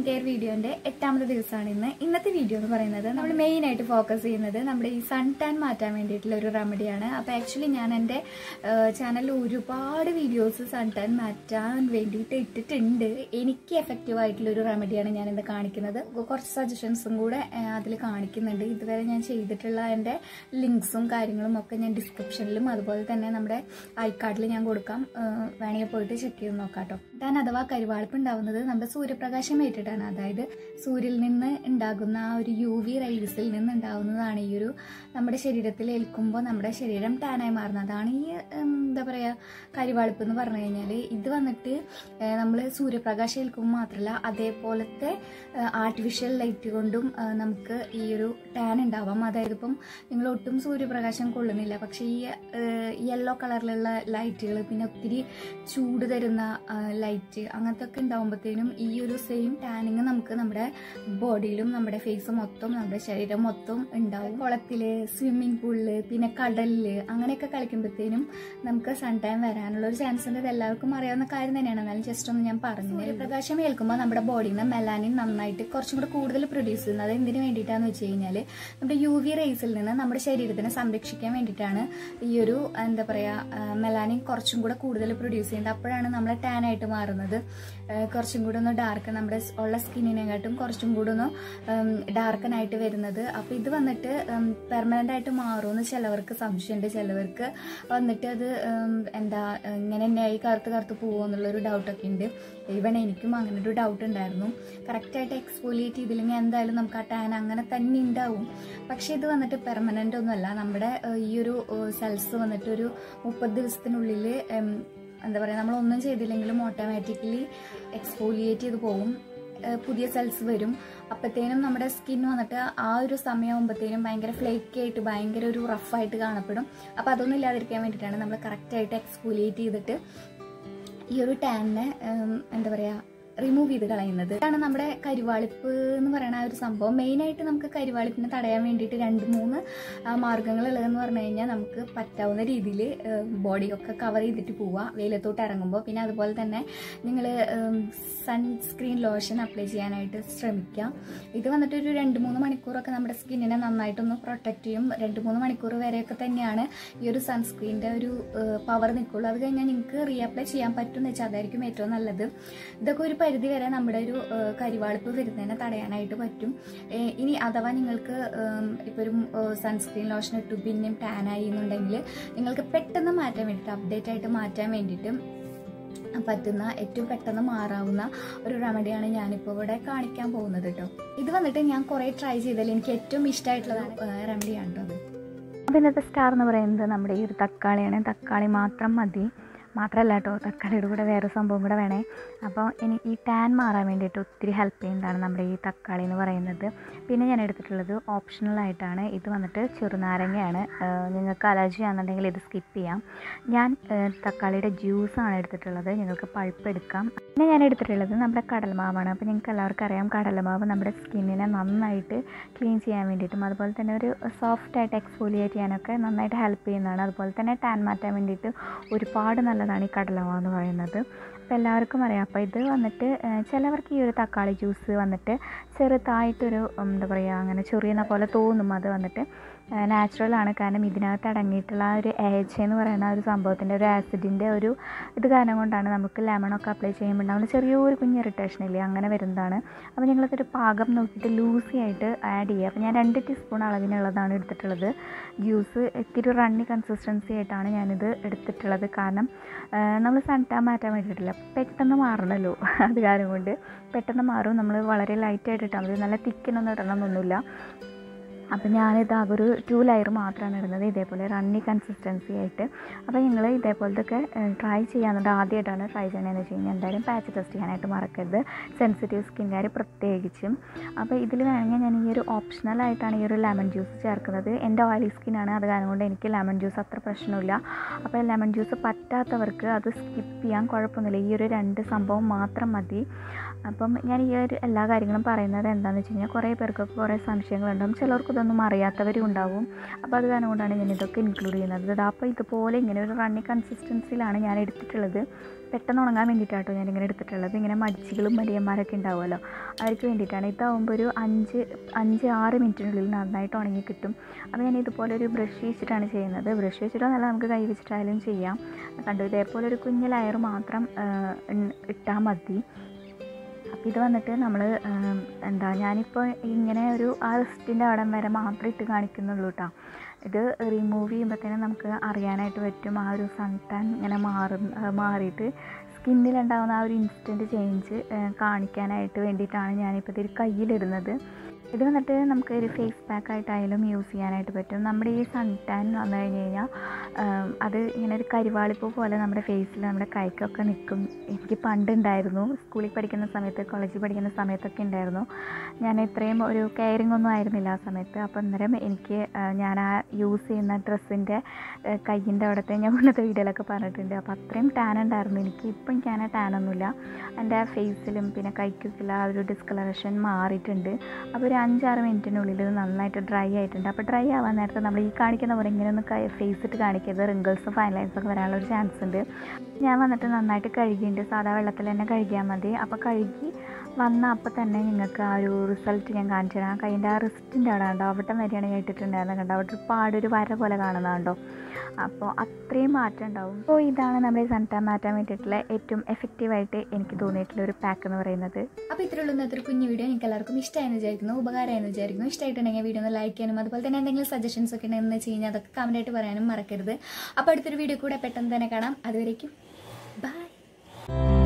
care വീഡിയോന്റെ എട്ടാമത്തെ ദിവസമാണ് ഇന്ന് ഇന്നത്തെ വീഡിയോ എന്ന് പറയുന്നത് നമ്മൾ മെയിൻ ആയിട്ട് ഫോക്കസ് ചെയ്യുന്നത് നമ്മുടെ ഈ സൺ ടാൻ മാറ്റാൻ വേണ്ടിയിട്ടുള്ള ഒരു റെമഡിയാണ് അപ്പോൾ ആക്ച്വലി ഞാൻ എൻ്റെ ചാനലിൽ ഒരുപാട് വീഡിയോസ് സൺ ടാൻ മാറ്റാൻ വേണ്ടിയിട്ട് ഇട്ടിട്ടുണ്ട് എനിക്ക് എഫക്റ്റീവ് ആയിട്ടുള്ള ഒരു റെമഡിയാണ് ഞാൻ ഇന്ന് കാണിക്കുന്നത് കുറച്ച് സജഷൻസും കൂടെ അതിൽ കാണിക്കുന്നുണ്ട് ഇതുവരെ ഞാൻ ചെയ്തിട്ടുള്ള എൻ്റെ ലിങ്ക്സും കാര്യങ്ങളും ഒക്കെ ഞാൻ ഡിസ്ക്രിപ്ഷനിലും അതുപോലെ തന്നെ നമ്മുടെ ഐക്കാർഡിൽ ഞാൻ കൊടുക്കാം വേണമെങ്കിൽ പോയിട്ട് ചെക്ക് ചെയ്ത് നോക്കാം കേട്ടോ ടാൻ അഥവാ കരിവാളിപ്പ് ഉണ്ടാവുന്നത് നമ്മുടെ സൂര്യപ്രകാശം ഏറ്റിട്ടാണ് അതായത് സൂര്യനിൽ നിന്ന് ഉണ്ടാകുന്ന ആ ഒരു യു വി റൈസിൽ നിന്ന് ഉണ്ടാകുന്നതാണ് ഈ ഒരു നമ്മുടെ ശരീരത്തിൽ ഏൽക്കുമ്പോൾ നമ്മുടെ ശരീരം ടാനായി മാറുന്നത് അതാണ് ഈ എന്താ പറയുക കരിവാളിപ്പ് എന്ന് പറഞ്ഞു കഴിഞ്ഞാൽ ഇത് വന്നിട്ട് നമ്മൾ സൂര്യപ്രകാശം ഏൽക്കുമ്പോൾ മാത്രമല്ല അതേപോലത്തെ ആർട്ടിഫിഷ്യൽ ലൈറ്റ് കൊണ്ടും നമുക്ക് ഈ ഒരു ടാൻ ഉണ്ടാവാം അതായത് ഇപ്പം നിങ്ങൾ ഒട്ടും സൂര്യപ്രകാശം കൊള്ളുന്നില്ല പക്ഷേ ഈ യെല്ലോ കളറിലുള്ള ലൈറ്റുകൾ പിന്നെ ഒത്തിരി ചൂട് തരുന്ന ലൈറ്റ് അങ്ങനത്തെ ഒക്കെ ഉണ്ടാകുമ്പോഴത്തേനും ഈ ഒരു സെയിം ടാനിങ് നമുക്ക് നമ്മുടെ ബോഡിയിലും നമ്മുടെ ഫേസ് മൊത്തം നമ്മുടെ ശരീരം മൊത്തം ഉണ്ടാവും കുളത്തില് സ്വിമ്മിംഗ് പൂളില് പിന്നെ കടലില് അങ്ങനെയൊക്കെ കളിക്കുമ്പോഴത്തേനും നമുക്ക് സൺ ടൈം വരാനുള്ള ഒരു ചാൻസ് ഉണ്ട് ഇത് എല്ലാവർക്കും അറിയാവുന്ന കാര്യം തന്നെയാണ് എന്നാലും ജസ്റ്റ് ഒന്ന് ഞാൻ പറഞ്ഞു സൂര്യപ്രകാശം ഏൽക്കുമ്പോൾ നമ്മുടെ ബോഡിയിൽ നിന്ന് മെലാനിൻ നന്നായിട്ട് കുറച്ചും കൂടെ കൂടുതൽ പ്രൊഡ്യൂസ് ചെയ്യുന്നത് അത് എന്തിനു വേണ്ടിയിട്ടാന്ന് വെച്ച് കഴിഞ്ഞാൽ നമ്മുടെ യു വി റേസിൽ നിന്ന് നമ്മുടെ ശരീരത്തിനെ സംരക്ഷിക്കാൻ വേണ്ടിയിട്ടാണ് ഈ ഒരു എന്താ പറയുക മെലാനിൻ കുറച്ചും കൂടെ കൂടുതൽ പ്രൊഡ്യൂസ് ചെയ്യുന്നത് അപ്പോഴാണ് നമ്മൾ ടാൻ ആയിട്ട് മാറുന്നത് കുറച്ചും കൂടെ ഒന്ന് ഡാർക്ക് നമ്മുടെ ഉള്ള സ്കിന്നിനെക്കാട്ടും കുറച്ചും കൂടെ ഒന്ന് ഡാർക്കനായിട്ട് വരുന്നത് അപ്പോൾ ഇത് വന്നിട്ട് പെർമനൻ്റ് ആയിട്ട് മാറുമെന്ന് ചിലവർക്ക് സംശയമുണ്ട് ചിലവർക്ക് വന്നിട്ട് അത് എന്താ ഇങ്ങനെ തന്നെയായി കറുത്ത് കറുത്ത് പോകുമോ എന്നുള്ളൊരു ഡൗട്ടൊക്കെ ഉണ്ട് ഈവൻ എനിക്കും അങ്ങനെ ഒരു ഡൗട്ട് ഉണ്ടായിരുന്നു കറക്റ്റായിട്ട് എക്സ്പോലിയേറ്റ് ചെയ്തില്ലെങ്കിൽ എന്തായാലും നമുക്ക് ആ ടാൻ അങ്ങനെ തന്നെ ഉണ്ടാവും പക്ഷേ ഇത് വന്നിട്ട് പെർമനൻ്റ് ഒന്നുമല്ല നമ്മുടെ ഈ ഒരു സെൽസ് വന്നിട്ട് ഒരു മുപ്പത് ദിവസത്തിനുള്ളിൽ എന്താ പറയുക നമ്മളൊന്നും ചെയ്തില്ലെങ്കിലും ഓട്ടോമാറ്റിക്കലി എക്സ്പോലിയേറ്റ് ചെയ്ത് പോകും പുതിയ സെൽസ് വരും അപ്പോഴത്തേനും നമ്മുടെ സ്കിൻ വന്നിട്ട് ആ ഒരു സമയമാകുമ്പോഴത്തേനും ഭയങ്കര ഫ്ലേക്കി ആയിട്ട് ഭയങ്കര ഒരു റഫായിട്ട് കാണപ്പെടും അപ്പോൾ അതൊന്നും ഇല്ലാതിരിക്കാൻ വേണ്ടിയിട്ടാണ് നമ്മൾ കറക്റ്റായിട്ട് എക്സ്പോലിയേറ്റ് ചെയ്തിട്ട് ഈ ഒരു ടാനിനെ എന്താ പറയുക റിമൂവ് ചെയ്ത് കളയുന്നത് ഇതാണ് നമ്മുടെ കരിവാളിപ്പ് എന്ന് പറയുന്ന ആ ഒരു സംഭവം മെയിനായിട്ട് നമുക്ക് കരിവാളിപ്പിനെ തടയാൻ വേണ്ടിയിട്ട് രണ്ട് മൂന്ന് മാർഗ്ഗങ്ങളുള്ളതെന്ന് പറഞ്ഞു കഴിഞ്ഞാൽ നമുക്ക് പറ്റാവുന്ന രീതിയിൽ ബോഡിയൊക്കെ കവർ ചെയ്തിട്ട് പോവുക വെയിലത്തോട്ട് ഇറങ്ങുമ്പോൾ പിന്നെ അതുപോലെ തന്നെ നിങ്ങൾ സൺസ്ക്രീൻ ലോഷൻ അപ്ലൈ ചെയ്യാനായിട്ട് ശ്രമിക്കുക ഇത് വന്നിട്ട് ഒരു രണ്ട് മൂന്ന് മണിക്കൂറൊക്കെ നമ്മുടെ സ്കിന്നിനെ നന്നായിട്ടൊന്ന് പ്രൊട്ടക്റ്റ് ചെയ്യും രണ്ട് മൂന്ന് മണിക്കൂർ വരെയൊക്കെ തന്നെയാണ് ഈ ഒരു സൺസ്ക്രീനിൻ്റെ ഒരു പവർ നിൽക്കുള്ളൂ അത് കഴിഞ്ഞാൽ നിങ്ങൾക്ക് റീഅപ്ലൈ ചെയ്യാൻ പറ്റുമെന്ന് വെച്ചാൽ അതായിരിക്കും ഏറ്റവും നല്ലത് ഇതൊക്കെ ഒരു പരിധി വരെ നമ്മുടെ ഒരു കരിവാളിപ്പ് വരുന്നതിനെ തടയാനായിട്ട് പറ്റും ഇനി അഥവാ നിങ്ങൾക്ക് ഇപ്പോൾ ഒരു സൺസ്ക്രീൻ ലോഷൻ ഇട്ടു പിന്നെയും ടാനായി എന്നുണ്ടെങ്കിൽ നിങ്ങൾക്ക് പെട്ടെന്ന് മാറ്റാൻ വേണ്ടിയിട്ട് അപ്ഡേറ്റ് ആയിട്ട് മാറ്റാൻ വേണ്ടിയിട്ട് പറ്റുന്ന ഏറ്റവും പെട്ടെന്ന് മാറാവുന്ന ഒരു റെമഡിയാണ് ഞാനിപ്പോൾ ഇവിടെ കാണിക്കാൻ പോകുന്നത് കേട്ടോ ഇത് വന്നിട്ട് ഞാൻ കുറേ ട്രൈ ചെയ്തതിൽ എനിക്ക് ഏറ്റവും ഇഷ്ടമായിട്ടുള്ള റെമഡിയാണ് കേട്ടോ അത് അപ്പോൾ ഇന്നത്തെ സ്റ്റാർ എന്ന് പറയുന്നത് നമ്മുടെ ഈ ഒരു തക്കാളിയാണ് തക്കാളി മാത്രം മതി മാത്രമല്ല കേട്ടോ തക്കാളിയുടെ കൂടെ വേറെ സംഭവം കൂടെ വേണേ അപ്പോൾ ഇനി ഈ ടാൻ മാറാൻ വേണ്ടിയിട്ട് ഒത്തിരി ഹെൽപ്പ് ചെയ്യുന്നതാണ് നമ്മുടെ ഈ തക്കാളി എന്ന് പറയുന്നത് പിന്നെ ഞാൻ എടുത്തിട്ടുള്ളത് ഓപ്ഷണലായിട്ടാണ് ഇത് വന്നിട്ട് ചെറുനാരങ്ങയാണ് നിങ്ങൾക്ക് അലർജി ആണെന്നുണ്ടെങ്കിൽ ഇത് സ്കിപ്പ് ചെയ്യാം ഞാൻ തക്കാളിയുടെ ജ്യൂസാണ് എടുത്തിട്ടുള്ളത് നിങ്ങൾക്ക് പഴുപ്പ് എടുക്കാം പിന്നെ ഞാൻ എടുത്തിട്ടുള്ളത് നമ്മുടെ കടൽമാവാണ് അപ്പോൾ നിങ്ങൾക്ക് എല്ലാവർക്കും അറിയാം കടലമാവ് നമ്മുടെ സ്കിന്നിനെ നന്നായിട്ട് ക്ലീൻ ചെയ്യാൻ വേണ്ടിയിട്ടും അതുപോലെ തന്നെ ഒരു സോഫ്റ്റായിട്ട് എക്സ്ഫോലിയേറ്റ് ചെയ്യാനൊക്കെ നന്നായിട്ട് ഹെൽപ്പ് ചെയ്യുന്നതാണ് അതുപോലെ തന്നെ ടാൻ മാറ്റാൻ വേണ്ടിയിട്ട് ഒരുപാട് നല്ലതാണ് ഈ കടലമാവ് എന്ന് പറയുന്നത് അപ്പോൾ എല്ലാവർക്കും അറിയാം അപ്പോൾ ഇത് വന്നിട്ട് ചിലവർക്ക് ഈ ഒരു തക്കാളി ജ്യൂസ് വന്നിട്ട് ചെറുതായിട്ടൊരു എന്താ പറയുക അങ്ങനെ ചൊറിയുന്ന പോലെ തോന്നും അത് വന്നിട്ട് നാച്ചുറലാണ് കാരണം ഇതിനകത്ത് അടങ്ങിയിട്ടുള്ള ആ ഒരു ഏജ് എന്ന് പറയുന്ന ഒരു സംഭവത്തിൻ്റെ ഒരു ആസിഡിൻ്റെ ഒരു ഇത് കാരണം കൊണ്ടാണ് നമുക്ക് ലെമണൊക്കെ അപ്ലൈ ചെയ്യുമ്പോൾ ഉണ്ടാകുന്ന ചെറിയൊരു കുഞ്ഞ് ഇറിറ്റേഷൻ ഇല്ലേ അങ്ങനെ വരുന്നതാണ് അപ്പോൾ ഞങ്ങളതൊരു പാകം നോക്കിയിട്ട് ലൂസി ആയിട്ട് ആഡ് ചെയ്യുക അപ്പോൾ ഞാൻ രണ്ട് ടീസ്പൂൺ അളവിനുള്ളതാണ് എടുത്തിട്ടുള്ളത് ജ്യൂസ് ഇത്തിരി റണ്ണി കൺസിസ്റ്റൻസി ആയിട്ടാണ് ഞാനിത് എടുത്തിട്ടുള്ളത് കാരണം നമ്മൾ സൺടാൻ മാറ്റാൻ വേണ്ടിയിട്ടില്ല പെട്ടെന്ന് മാറണമല്ലോ അത് കാരണം കൊണ്ട് പെട്ടെന്ന് മാറും നമ്മൾ വളരെ ലൈറ്റായിട്ട് ഇട്ടാൽ മതി നല്ല തിക്കിനൊന്നും ഇടണമെന്നൊന്നുമില്ല അപ്പോൾ ഞാനിത് ആകെ ഒരു ടു ലെയർ മാത്രമാണ് ഇടുന്നത് ഇതേപോലെ റണ്ണി കൺസിസ്റ്റൻസി ആയിട്ട് അപ്പോൾ നിങ്ങൾ ഇതേപോലത്തെ ട്രൈ ചെയ്യാന്നുണ്ട് ആദ്യമായിട്ടാണ് ട്രൈ ചെയ്യണമെന്ന് വെച്ച് കഴിഞ്ഞാൽ എന്തായാലും പാച്ച് ടെസ്റ്റ് ചെയ്യാനായിട്ട് മറക്കരുത് സെൻസിറ്റീവ് സ്കിൻകാർ പ്രത്യേകിച്ചും അപ്പോൾ ഇതിൽ വേണമെങ്കിൽ ഞാൻ ഈ ഒരു ഓപ്ഷണലായിട്ടാണ് ഈ ഒരു ലെമൺ ജ്യൂസ് ചേർക്കുന്നത് എൻ്റെ ഓയിലി സ്കിന്നാണ് അത് കാരണം കൊണ്ട് എനിക്ക് ലെമൺ ജ്യൂസ് അത്ര പ്രശ്നമില്ല അപ്പോൾ ലെമൺ ജ്യൂസ് പറ്റാത്തവർക്ക് അത് സ്കിപ്പ് ചെയ്യാൻ കുഴപ്പമൊന്നുമില്ല ഈ ഒരു രണ്ട് സംഭവം മാത്രം മതി അപ്പം ഞാൻ ഈ ഒരു എല്ലാ കാര്യങ്ങളും പറയുന്നത് എന്താണെന്ന് വെച്ച് കഴിഞ്ഞാൽ കുറേ പേർക്കൊക്കെ കുറേ സംശയങ്ങളുണ്ടാകും ചിലർക്ക് ഇതൊന്നും അറിയാത്തവരും ഉണ്ടാവും അപ്പോൾ അത് കാരണം കൊണ്ടാണ് ഞാൻ ഇതൊക്കെ ഇൻക്ലൂഡ് ചെയ്യുന്നത് ഇത് അപ്പോൾ ഇതുപോലെ ഇങ്ങനെ ഒരു റണ്ണി കൺസിസ്റ്റൻസിയിലാണ് ഞാൻ എടുത്തിട്ടുള്ളത് പെട്ടെന്ന് ഉണങ്ങാൻ വേണ്ടിയിട്ടാട്ടോ ഞാനിങ്ങനെ എടുത്തിട്ടുള്ളത് ഇങ്ങനെ മടിച്ചികളും മടിയന്മാരൊക്കെ ഉണ്ടാവുമല്ലോ അവർക്ക് വേണ്ടിയിട്ടാണ് ഇതാവുമ്പോൾ ഒരു അഞ്ച് അഞ്ച് ആറ് മിനിറ്റിനുള്ളിൽ നന്നായിട്ട് ഉണങ്ങി കിട്ടും അപ്പോൾ ഞാൻ ഇതുപോലെ ഒരു ബ്രഷ് വെച്ചിട്ടാണ് ചെയ്യുന്നത് ബ്രഷ് വെച്ചിട്ടോ നല്ല നമുക്ക് കൈ വെച്ചിട്ടായാലും ചെയ്യാം കണ്ടു ഇതേപോലെ ഒരു കുഞ്ഞ് ലെയർ മാത്രം ഇട്ടാൽ മതി അപ്പോൾ ഇത് വന്നിട്ട് നമ്മൾ എന്താ ഞാനിപ്പോൾ ഇങ്ങനെ ഒരു ആ റിസ്റ്റിൻ്റെ അവിടം വരെ മാത്രമേ ഇട്ട് കാണിക്കുന്നുള്ളൂ കേട്ടോ ഇത് റിമൂവ് ചെയ്യുമ്പോഴത്തേനും നമുക്ക് അറിയാനായിട്ട് പറ്റും ആ ഒരു സൺ ടാൻ ഇങ്ങനെ മാറും മാറിയിട്ട് സ്കിന്നിലുണ്ടാകുന്ന ആ ഒരു ഇൻസ്റ്റൻറ്റ് ചേഞ്ച് കാണിക്കാനായിട്ട് വേണ്ടിയിട്ടാണ് ഞാനിപ്പോൾ ഇതിൽ കയ്യിലിടുന്നത് ഇത് വന്നിട്ട് നമുക്ക് ഒരു ഫേസ് പാക്ക് ആയിട്ടായാലും യൂസ് ചെയ്യാനായിട്ട് പറ്റും നമ്മുടെ ഈ സൺ ടാൻ വന്നു കഴിഞ്ഞ് കഴിഞ്ഞാൽ അത് ഇങ്ങനെ ഒരു കരിവാളിപ്പൂ പോലെ നമ്മുടെ ഫേസിൽ നമ്മുടെ കൈക്കൊക്കെ നിൽക്കും എനിക്ക് പണ്ടുണ്ടായിരുന്നു സ്കൂളിൽ പഠിക്കുന്ന സമയത്ത് കോളേജിൽ പഠിക്കുന്ന സമയത്തൊക്കെ ഉണ്ടായിരുന്നു ഞാൻ ഇത്രയും ഒരു കെയറിങ് ഒന്നും ആയിരുന്നില്ല ആ സമയത്ത് അപ്പോൾ അന്നേരം എനിക്ക് ഞാൻ ആ യൂസ് ചെയ്യുന്ന ഡ്രസ്സിൻ്റെ കയ്യിൻ്റെ അവിടുത്തെ ഞാൻ മുന്നത്തെ വീഡിയോയിലൊക്കെ പറഞ്ഞിട്ടുണ്ട് അപ്പോൾ അത്രയും ടാൻ ഉണ്ടായിരുന്നു എനിക്ക് ഇപ്പം എനിക്ക് അങ്ങനെ ടാനൊന്നുമില്ല എൻ്റെ ഫേസിലും പിന്നെ കൈക്കൊക്കെ ആ ഒരു ഡിസ്കളറേഷൻ മാറിയിട്ടുണ്ട് അപ്പോൾ ഒരു അഞ്ചാറ് മിനിറ്റിനുള്ളിൽ ഇത് നന്നായിട്ട് ഡ്രൈ ആയിട്ടുണ്ട് അപ്പോൾ ഡ്രൈ ആവാൻ നേരത്തെ നമ്മൾ ഈ കാണിക്കുന്ന പോലെ ഇങ്ങനെ ഒന്ന് ഫേസ് ഇട്ട് കാണിക്കരുത് റിങ്കിൾസ് ഫൈൻ ലൈൻസ് ഒക്കെ വരാനുള്ള ഒരു ചാൻസ് ഉണ്ട് ഞാൻ വന്നിട്ട് നന്നായിട്ട് കഴുകിയിട്ടുണ്ട് സാധാ വെള്ളത്തിൽ തന്നെ കഴുകിയാൽ മതി അപ്പോൾ കഴുകി വന്ന അപ്പോൾ തന്നെ നിങ്ങൾക്ക് ആ ഒരു റിസൾട്ട് ഞാൻ കാണിച്ചു തരാം കൈൻ്റെ ആ റിസ്റ്റിൻ്റെ അവിടെ കണ്ടോ അവിടെ വരെയാണ് ഞാൻ ഇട്ടിട്ടുണ്ടായിരുന്നത് കണ്ടോ അവിടെ ഒരു പാടൊരു വര പോലെ കാണുന്നതുണ്ടോ അപ്പോൾ അത്രയും മാറ്റം ഉണ്ടാവും അപ്പോൾ ഇതാണ് നമ്മുടെ സൺടാൻ മാറ്റാൻ വേണ്ടിയിട്ടുള്ള ഏറ്റവും എഫക്റ്റീവായിട്ട് എനിക്ക് തോന്നിയിട്ടുള്ള ഒരു പാക്ക് എന്ന് പറയുന്നത് അപ്പോൾ ഇത്രയുള്ള ഇന്നത്തെ ഒരു കുഞ്ഞു വീഡിയോ നിങ്ങൾക്ക് എല്ലാവർക്കും ഇഷ്ടമായെന്ന് വിചാരിക്കുന്നു ഉപകാരമായെന്ന് വിചാരിക്കുന്നു ഇഷ്ടമായിട്ടുണ്ടെങ്കിൽ വീഡിയോ ഒന്ന് ലൈക്ക് ചെയ്യാനും അതുപോലെ തന്നെ എന്തെങ്കിലും സജഷൻസ് ഒക്കെ ഉണ്ടെന്ന് വെച്ച് കഴിഞ്ഞാൽ അതൊക്കെ കമൻ്റ് ആയിട്ട് പറയാനും മറക്കരുത് അപ്പോൾ അടുത്തൊരു വീഡിയോ കൂടെ പെട്ടെന്ന് തന്നെ കാണാം അതുവരേക്കും ബൈ